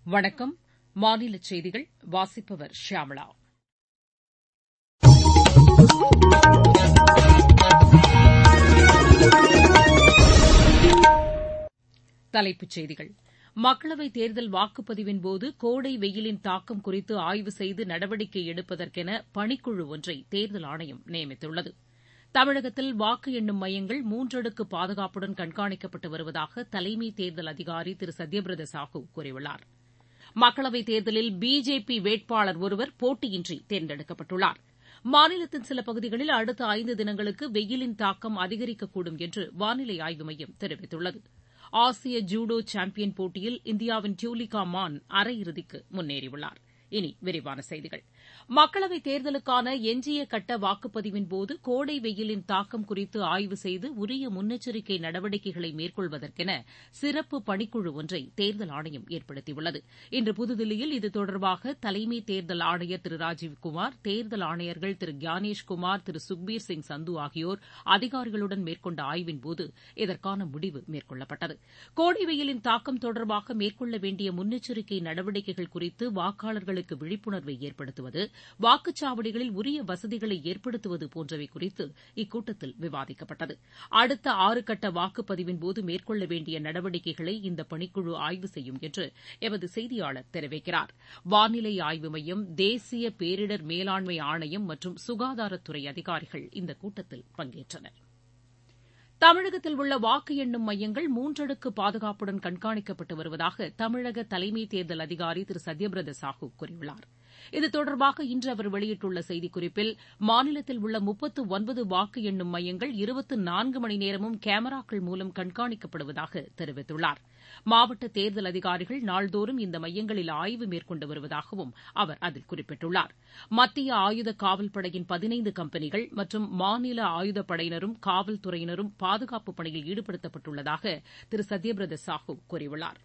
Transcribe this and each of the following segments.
வணக்கம் மாநில செய்திகள் வாசிப்பவர் ஷியாமளா தலைப்புச் செய்திகள் மக்களவைத் தேர்தல் வாக்குப்பதிவின்போது கோடை வெயிலின் தாக்கம் குறித்து ஆய்வு செய்து நடவடிக்கை எடுப்பதற்கென பணிக்குழு ஒன்றை தேர்தல் ஆணையம் நியமித்துள்ளது தமிழகத்தில் வாக்கு எண்ணும் மையங்கள் மூன்றடுக்கு பாதுகாப்புடன் கண்காணிக்கப்பட்டு வருவதாக தலைமை தேர்தல் அதிகாரி திரு சத்யபிரத சாஹூ கூறியுள்ளார் மக்களவைத் தேர்தலில் பிஜேபி வேட்பாளர் ஒருவர் போட்டியின்றி தேர்ந்தெடுக்கப்பட்டுள்ளார் மாநிலத்தின் சில பகுதிகளில் அடுத்த ஐந்து தினங்களுக்கு வெயிலின் தாக்கம் அதிகரிக்கக்கூடும் என்று வானிலை ஆய்வு மையம் தெரிவித்துள்ளது ஆசிய ஜூடோ சாம்பியன் போட்டியில் இந்தியாவின் டியூலிகா மான் அரையிறுதிக்கு முன்னேறியுள்ளார் இனி விரிவான செய்திகள் மக்களவைத் தேர்தலுக்கான எஞ்சிய கட்ட வாக்குப்பதிவின்போது கோடை வெயிலின் தாக்கம் குறித்து ஆய்வு செய்து உரிய முன்னெச்சரிக்கை நடவடிக்கைகளை மேற்கொள்வதற்கென சிறப்பு பணிக்குழு ஒன்றை தேர்தல் ஆணையம் ஏற்படுத்தியுள்ளது இன்று புதுதில்லியில் இது தொடர்பாக தலைமை தேர்தல் ஆணையர் திரு ராஜீவ்குமார் தேர்தல் ஆணையர்கள் திரு கியானேஷ்குமார் திரு சுக்பீர் சிங் சந்து ஆகியோர் அதிகாரிகளுடன் மேற்கொண்ட ஆய்வின்போது இதற்கான முடிவு மேற்கொள்ளப்பட்டது கோடை வெயிலின் தாக்கம் தொடர்பாக மேற்கொள்ள வேண்டிய முன்னெச்சரிக்கை நடவடிக்கைகள் குறித்து வாக்காளர்களுக்கு விழிப்புணர்வை ஏற்படுத்துவது வாக்குச்சாவடிகளில் உரிய வசதிகளை ஏற்படுத்துவது போன்றவை குறித்து இக்கூட்டத்தில் விவாதிக்கப்பட்டது அடுத்த ஆறு கட்ட வாக்குப்பதிவின்போது மேற்கொள்ள வேண்டிய நடவடிக்கைகளை இந்த பணிக்குழு ஆய்வு செய்யும் என்று எமது செய்தியாளர் தெரிவிக்கிறார் வானிலை ஆய்வு மையம் தேசிய பேரிடர் மேலாண்மை ஆணையம் மற்றும் சுகாதாரத்துறை அதிகாரிகள் இந்த கூட்டத்தில் பங்கேற்றனர் தமிழகத்தில் உள்ள வாக்கு எண்ணும் மையங்கள் மூன்றடுக்கு பாதுகாப்புடன் கண்காணிக்கப்பட்டு வருவதாக தமிழக தலைமை தேர்தல் அதிகாரி திரு சத்யபிரத சாஹூ கூறியுள்ளார் இது தொடர்பாக இன்று அவர் வெளியிட்டுள்ள செய்திக்குறிப்பில் மாநிலத்தில் உள்ள முப்பத்து ஒன்பது வாக்கு எண்ணும் மையங்கள் இருபத்து நான்கு மணி நேரமும் கேமராக்கள் மூலம் கண்காணிக்கப்படுவதாக தெரிவித்துள்ளார் மாவட்ட தேர்தல் அதிகாரிகள் நாள்தோறும் இந்த மையங்களில் ஆய்வு மேற்கொண்டு வருவதாகவும் அவர் அதில் குறிப்பிட்டுள்ளார் மத்திய ஆயுத காவல்படையின் பதினைந்து கம்பெனிகள் மற்றும் மாநில ஆயுதப்படையினரும் காவல்துறையினரும் பாதுகாப்பு பணியில் ஈடுபடுத்தப்பட்டுள்ளதாக திரு சத்யபிரத சாஹூ கூறியுள்ளார்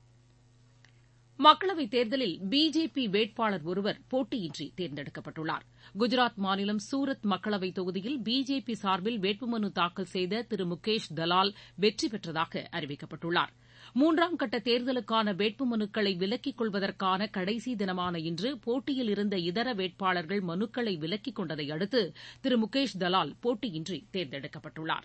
மக்களவைத் தேர்தலில் பிஜேபி வேட்பாளர் ஒருவர் போட்டியின்றி தேர்ந்தெடுக்கப்பட்டுள்ளார் குஜராத் மாநிலம் சூரத் மக்களவைத் தொகுதியில் பிஜேபி சார்பில் வேட்புமனு தாக்கல் செய்த திரு முகேஷ் தலால் வெற்றி பெற்றதாக அறிவிக்கப்பட்டுள்ளார் மூன்றாம் கட்ட தேர்தலுக்கான வேட்புமனுக்களை விலக்கிக் கொள்வதற்கான கடைசி தினமான இன்று போட்டியில் இருந்த இதர வேட்பாளர்கள் மனுக்களை விலக்கிக் கொண்டதை அடுத்து திரு முகேஷ் தலால் போட்டியின்றி தேர்ந்தெடுக்கப்பட்டுள்ளாா்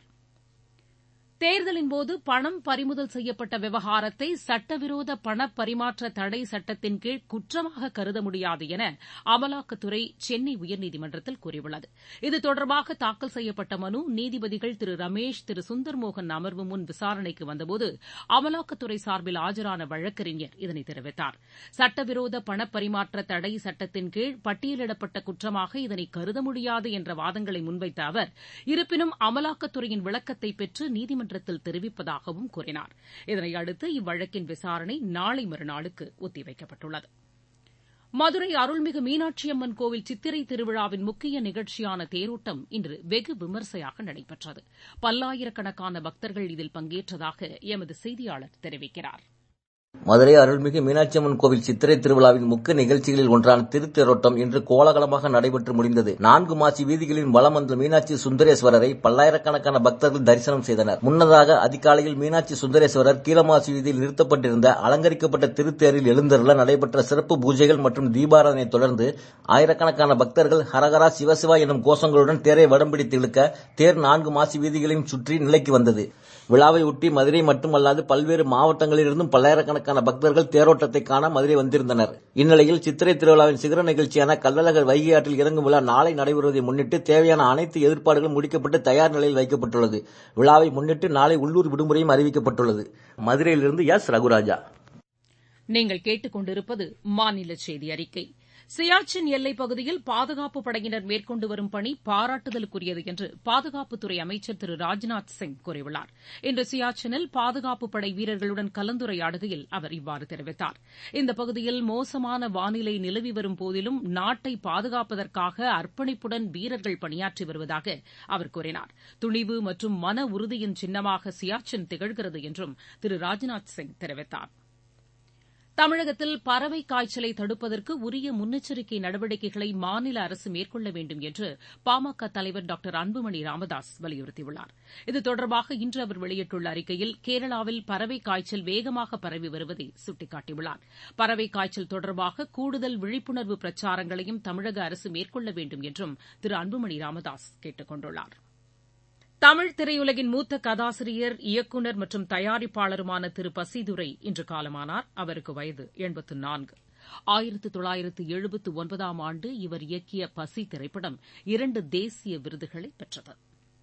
தேர்தலின்போது பணம் பறிமுதல் செய்யப்பட்ட விவகாரத்தை சட்டவிரோத பண பரிமாற்ற தடை சட்டத்தின் கீழ் குற்றமாக கருத முடியாது என அமலாக்கத்துறை சென்னை உயர்நீதிமன்றத்தில் கூறியுள்ளது இது தொடர்பாக தாக்கல் செய்யப்பட்ட மனு நீதிபதிகள் திரு ரமேஷ் திரு சுந்தர்மோகன் அமர்வு முன் விசாரணைக்கு வந்தபோது அமலாக்கத்துறை சார்பில் ஆஜரான வழக்கறிஞர் இதனை தெரிவித்தார் சட்டவிரோத பண பரிமாற்ற தடை சட்டத்தின் கீழ் பட்டியலிடப்பட்ட குற்றமாக இதனை கருத முடியாது என்ற வாதங்களை முன்வைத்த அவர் இருப்பினும் அமலாக்கத்துறையின் விளக்கத்தை பெற்று நீதிமன்ற நீதிமன்றத்தில் தெரிவிப்பதாகவும் கூறினார் இதனையடுத்து இவ்வழக்கின் விசாரணை நாளை மறுநாளுக்கு ஒத்திவைக்கப்பட்டுள்ளது மதுரை அருள்மிகு மீனாட்சியம்மன் கோவில் சித்திரை திருவிழாவின் முக்கிய நிகழ்ச்சியான தேரோட்டம் இன்று வெகு விமரிசையாக நடைபெற்றது பல்லாயிரக்கணக்கான பக்தர்கள் இதில் பங்கேற்றதாக எமது செய்தியாளர் தெரிவிக்கிறார் மதுரை அருள்மிகு மீனாட்சியம்மன் கோவில் சித்திரை திருவிழாவின் முக்கிய நிகழ்ச்சிகளில் ஒன்றான திருத்தேரோட்டம் இன்று கோலாகலமாக நடைபெற்று முடிந்தது நான்கு மாசி வீதிகளில் வலம் வந்த மீனாட்சி சுந்தரேஸ்வரரை பல்லாயிரக்கணக்கான பக்தர்கள் தரிசனம் செய்தனர் முன்னதாக அதிகாலையில் மீனாட்சி சுந்தரேஸ்வரர் கீழமாசி வீதியில் நிறுத்தப்பட்டிருந்த அலங்கரிக்கப்பட்ட திருத்தேரில் எழுந்தருள நடைபெற்ற சிறப்பு பூஜைகள் மற்றும் தீபாராதனை தொடர்ந்து ஆயிரக்கணக்கான பக்தர்கள் ஹரஹரா சிவசிவா எனும் கோஷங்களுடன் தேரை வடம் பிடித்து இழுக்க தேர் நான்கு மாசி வீதிகளையும் சுற்றி நிலைக்கு வந்தது விழாவை ஒட்டி மதுரை மட்டுமல்லாது பல்வேறு மாவட்டங்களிலிருந்தும் பல்லாயிரக்கணக்கான பக்தர்கள் தேரோட்டத்தை காண மதுரை வந்திருந்தனர் இந்நிலையில் சித்திரை திருவிழாவின் சிகர நிகழ்ச்சியான கள்ளழகர் வைகை ஆற்றில் இறங்கும் விழா நாளை நடைபெறுவதை முன்னிட்டு தேவையான அனைத்து ஏற்பாடுகளும் முடிக்கப்பட்டு தயார் நிலையில் வைக்கப்பட்டுள்ளது விழாவை முன்னிட்டு நாளை உள்ளூர் விடுமுறையும் அறிவிக்கப்பட்டுள்ளது மதுரையிலிருந்து எஸ் ரகுராஜா நீங்கள் கேட்டுக் கொண்டிருப்பது மாநில செய்தி அறிக்கை சியாச்சின் எல்லைப் பகுதியில் பாதுகாப்புப் படையினர் மேற்கொண்டு வரும் பணி பாராட்டுதலுக்குரியது என்று பாதுகாப்புத்துறை அமைச்சர் திரு ராஜ்நாத் சிங் கூறியுள்ளார் இன்று சியாச்சினில் பாதுகாப்புப் படை வீரர்களுடன் கலந்துரையாடுகையில் அவர் இவ்வாறு தெரிவித்தார் இந்த பகுதியில் மோசமான வானிலை நிலவி வரும் போதிலும் நாட்டை பாதுகாப்பதற்காக அர்ப்பணிப்புடன் வீரர்கள் பணியாற்றி வருவதாக அவர் கூறினார் துணிவு மற்றும் மன உறுதியின் சின்னமாக சியாச்சின் திகழ்கிறது என்றும் திரு ராஜ்நாத் சிங் தெரிவித்தாா் தமிழகத்தில் பறவை காய்ச்சலை தடுப்பதற்கு உரிய முன்னெச்சரிக்கை நடவடிக்கைகளை மாநில அரசு மேற்கொள்ள வேண்டும் என்று பாமக தலைவர் டாக்டர் அன்புமணி ராமதாஸ் வலியுறுத்தியுள்ளார் இது தொடர்பாக இன்று அவர் வெளியிட்டுள்ள அறிக்கையில் கேரளாவில் பறவை காய்ச்சல் வேகமாக பரவி வருவதை சுட்டிக்காட்டியுள்ளார் பறவை காய்ச்சல் தொடர்பாக கூடுதல் விழிப்புணர்வு பிரச்சாரங்களையும் தமிழக அரசு மேற்கொள்ள வேண்டும் என்றும் திரு அன்புமணி ராமதாஸ் கேட்டுக் கொண்டுள்ளார் தமிழ் திரையுலகின் மூத்த கதாசிரியர் இயக்குநர் மற்றும் தயாரிப்பாளருமான திரு பசிதுரை இன்று காலமானார் அவருக்கு வயது எண்பத்து நான்கு ஆயிரத்து தொள்ளாயிரத்து எழுபத்து ஒன்பதாம் ஆண்டு இவர் இயக்கிய பசி திரைப்படம் இரண்டு தேசிய விருதுகளை பெற்றது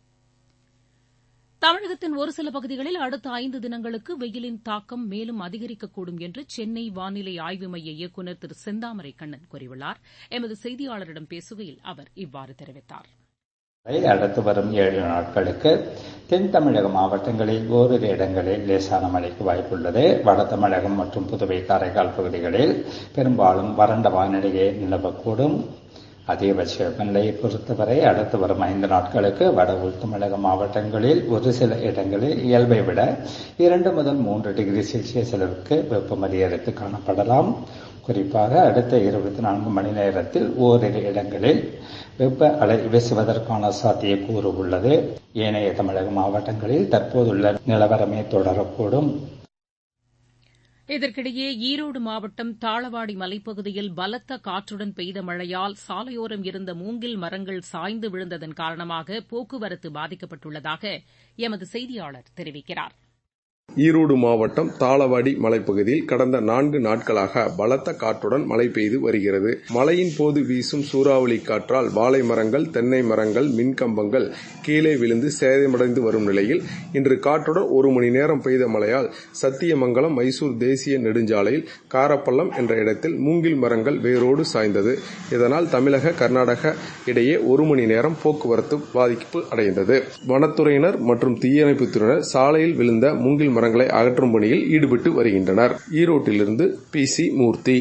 தமிழகத்தின் ஒரு சில பகுதிகளில் அடுத்த ஐந்து தினங்களுக்கு வெயிலின் தாக்கம் மேலும் அதிகரிக்கக்கூடும் என்று சென்னை வானிலை ஆய்வு மைய இயக்குநர் திரு செந்தாமரை கண்ணன் கூறியுள்ளார் எமது செய்தியாளரிடம் பேசுகையில் அவர் இவ்வாறு தெரிவித்தார் அடுத்து வரும் ஏழு நாட்களுக்கு தென் தமிழக மாவட்டங்களில் ஓரிரு இடங்களில் லேசான மழைக்கு வாய்ப்புள்ளது வட தமிழகம் மற்றும் புதுவை காரைக்கால் பகுதிகளில் பெரும்பாலும் வறண்ட வானிலையே நிலவக்கூடும் அதிகபட்ச வெப்பநிலையை பொறுத்தவரை அடுத்து வரும் ஐந்து நாட்களுக்கு வட உள் தமிழக மாவட்டங்களில் ஒரு சில இடங்களில் இயல்பை விட இரண்டு முதல் மூன்று டிகிரி செல்சியஸ் அளவுக்கு வெப்பம் அதிகரித்து காணப்படலாம் குறிப்பாக அடுத்த இருபத்தி நான்கு மணி நேரத்தில் ஓரிரு இடங்களில் வெப்ப அலை வீசுவதற்கான சாத்தியக்கூறு உள்ளது ஏனைய தமிழக மாவட்டங்களில் தற்போதுள்ள நிலவரமே தொடரக்கூடும் இதற்கிடையே ஈரோடு மாவட்டம் தாளவாடி மலைப்பகுதியில் பலத்த காற்றுடன் பெய்த மழையால் சாலையோரம் இருந்த மூங்கில் மரங்கள் சாய்ந்து விழுந்ததன் காரணமாக போக்குவரத்து பாதிக்கப்பட்டுள்ளதாக எமது செய்தியாளர் தெரிவிக்கிறார் ஈரோடு மாவட்டம் தாளவாடி மலைப்பகுதியில் கடந்த நான்கு நாட்களாக பலத்த காற்றுடன் மழை பெய்து வருகிறது மழையின் போது வீசும் சூறாவளி காற்றால் வாழை மரங்கள் தென்னை மரங்கள் மின்கம்பங்கள் கீழே விழுந்து சேதமடைந்து வரும் நிலையில் இன்று காற்றுடன் ஒரு மணி நேரம் பெய்த மழையால் சத்தியமங்கலம் மைசூர் தேசிய நெடுஞ்சாலையில் காரப்பள்ளம் என்ற இடத்தில் மூங்கில் மரங்கள் வேரோடு சாய்ந்தது இதனால் தமிழக கர்நாடக இடையே ஒரு மணி நேரம் போக்குவரத்து பாதிப்பு அடைந்தது வனத்துறையினர் மற்றும் தீயணைப்புத்துறையினர் சாலையில் விழுந்த மூங்கில் மரங்களை அகற்றும் பணியில் ஈடுபட்டு வருகின்றனர் ஈரோட்டிலிருந்து பி சி மூர்த்தி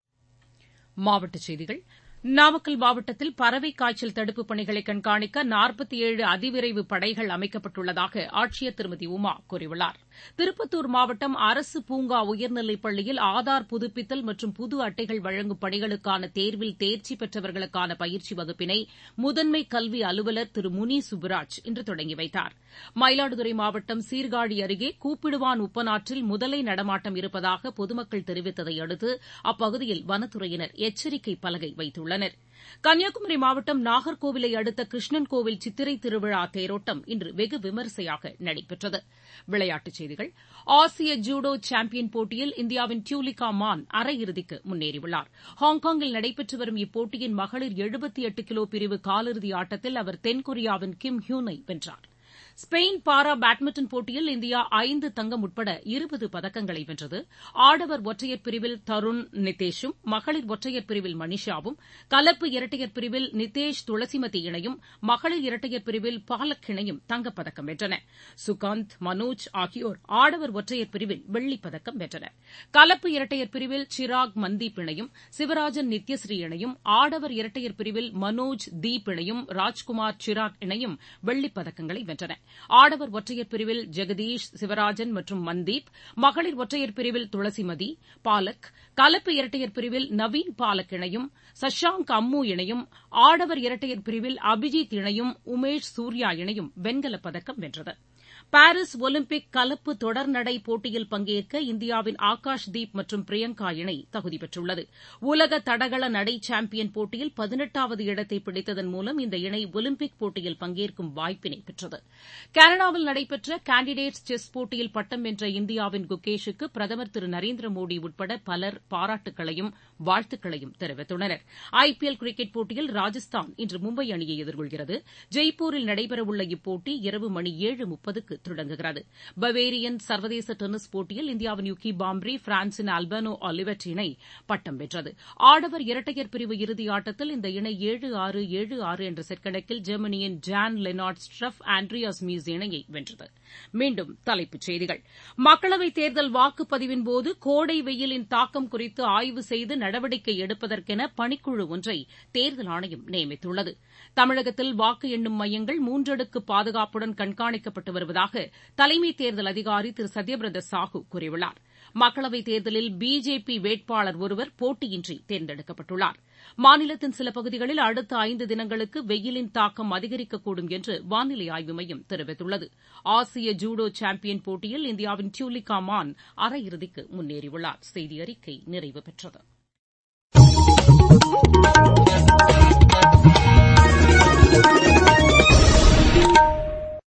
மாவட்டச் செய்திகள் நாமக்கல் மாவட்டத்தில் பறவை காய்ச்சல் தடுப்புப் பணிகளை கண்காணிக்க நாற்பத்தி ஏழு அதிவிரைவு படைகள் அமைக்கப்பட்டுள்ளதாக ஆட்சியர் திருமதி உமா கூறியுள்ளார் திருப்பத்தூர் மாவட்டம் அரசு பூங்கா உயர்நிலைப் பள்ளியில் ஆதார் புதுப்பித்தல் மற்றும் புது அட்டைகள் வழங்கும் பணிகளுக்கான தேர்வில் தேர்ச்சி பெற்றவர்களுக்கான பயிற்சி வகுப்பினை முதன்மை கல்வி அலுவலர் திரு முனி சுப்புராஜ் இன்று தொடங்கி வைத்தார் மயிலாடுதுறை மாவட்டம் சீர்காழி அருகே கூப்பிடுவான் உப்பனாற்றில் முதலை நடமாட்டம் இருப்பதாக பொதுமக்கள் தெரிவித்ததை அடுத்து அப்பகுதியில் வனத்துறையினர் எச்சரிக்கை பலகை வைத்துள்ளனர் கன்னியாகுமரி மாவட்டம் நாகர்கோவிலை அடுத்த கிருஷ்ணன் கோவில் சித்திரை திருவிழா தேரோட்டம் இன்று வெகு விமரிசையாக நடைபெற்றது விளையாட்டுச் செய்திகள் ஆசிய ஜூடோ சாம்பியன் போட்டியில் இந்தியாவின் டியூலிகா மான் அரையிறுதிக்கு முன்னேறியுள்ளார் ஹாங்காங்கில் நடைபெற்று வரும் இப்போட்டியின் மகளிர் எழுபத்தி எட்டு கிலோ பிரிவு காலிறுதி ஆட்டத்தில் அவர் தென்கொரியாவின் கிம் ஹியூனை வென்றார் ஸ்பெயின் பாரா பேட்மிண்டன் போட்டியில் இந்தியா ஐந்து தங்கம் உட்பட இருபது பதக்கங்களை வென்றது ஆடவர் ஒற்றையர் பிரிவில் தருண் நிதேஷும் மகளிர் ஒற்றையர் பிரிவில் மனிஷாவும் கலப்பு இரட்டையர் பிரிவில் நிதேஷ் துளசிமதி இணையும் மகளிர் இரட்டையர் பிரிவில் பாலக் இணையும் தங்கப்பதக்கம் வென்றன சுகாந்த் மனோஜ் ஆகியோர் ஆடவர் ஒற்றையர் பிரிவில் வெள்ளிப் பதக்கம் வென்றனர் கலப்பு இரட்டையர் பிரிவில் சிராக் மந்தீப் இணையும் சிவராஜன் நித்யஸ்ரீ இணையும் ஆடவர் இரட்டையர் பிரிவில் மனோஜ் தீப் இணையும் ராஜ்குமார் சிராக் இணையும் வெள்ளிப் பதக்கங்களை வென்றன ஆடவர் ஒற்றையர் பிரிவில் ஜெகதீஷ் சிவராஜன் மற்றும் மந்தீப் மகளிர் ஒற்றையர் பிரிவில் துளசிமதி பாலக் கலப்பு இரட்டையர் பிரிவில் நவீன் பாலக் இணையும் சஷாங்க் அம்மு இணையும் ஆடவர் இரட்டையர் பிரிவில் அபிஜித் இணையும் உமேஷ் சூர்யா இணையும் வெண்கலப் பதக்கம் வென்றது பாரீஸ் ஒலிம்பிக் கலப்பு தொடர்நடை போட்டியில் பங்கேற்க இந்தியாவின் ஆகாஷ் தீப் மற்றும் பிரியங்கா இணை தகுதி பெற்றுள்ளது உலக தடகள நடை சாம்பியன் போட்டியில் பதினெட்டாவது இடத்தை பிடித்ததன் மூலம் இந்த இணை ஒலிம்பிக் போட்டியில் பங்கேற்கும் வாய்ப்பினை பெற்றது கனடாவில் நடைபெற்ற கேண்டிடேட்ஸ் செஸ் போட்டியில் பட்டம் வென்ற இந்தியாவின் குகேஷுக்கு பிரதமர் திரு நரேந்திர மோடி உட்பட பலர் பாராட்டுக்களையும் வாழ்த்துக்களையும் தெரிவித்துள்ளனர் ஐபிஎல் கிரிக்கெட் போட்டியில் ராஜஸ்தான் இன்று மும்பை அணியை எதிர்கொள்கிறது ஜெய்ப்பூரில் நடைபெறவுள்ள இப்போட்டி இரவு மணி ஏழு முப்பதுக்கு தொடங்குகிறது பவேரியன் சர்வதேச டென்னிஸ் போட்டியில் இந்தியாவின் யுகி பாம்ப்ரி பிரான்சின் அல்பனோ ஆலிவெட் இணை பட்டம் வென்றது ஆடவர் இரட்டையர் பிரிவு இறுதி ஆட்டத்தில் இந்த இணை ஏழு ஆறு ஏழு ஆறு என்ற செட் கணக்கில் ஜெர்மனியின் Jan Lennart Struff Andreas Mies இணையை வென்றது மீண்டும் தலைப்புச் செய்திகள் மக்களவைத் தேர்தல் வாக்குப்பதிவின் போது கோடை வெயிலின் தாக்கம் குறித்து ஆய்வு செய்து நடவடிக்கை எடுப்பதற்கென பணிக்குழு ஒன்றை தேர்தல் ஆணையம் நியமித்துள்ளது தமிழகத்தில் வாக்கு எண்ணும் மையங்கள் மூன்றடுக்கு பாதுகாப்புடன் கண்காணிக்கப்பட்டு வருவதாக தலைமை தேர்தல் அதிகாரி திரு சத்யபிரத சாஹூ கூறியுள்ளார் மக்களவைத் தேர்தலில் பிஜேபி வேட்பாளர் ஒருவர் போட்டியின்றி தேர்ந்தெடுக்கப்பட்டுள்ளார் மாநிலத்தின் சில பகுதிகளில் அடுத்த ஐந்து தினங்களுக்கு வெயிலின் தாக்கம் அதிகரிக்கக்கூடும் என்று வானிலை ஆய்வு மையம் தெரிவித்துள்ளது ஆசிய ஜூடோ சாம்பியன் போட்டியில் இந்தியாவின் டியூலிகா மான் அரையிறுதிக்கு முன்னேறியுள்ளார் செய்தி அறிக்கை நிறைவு பெற்றது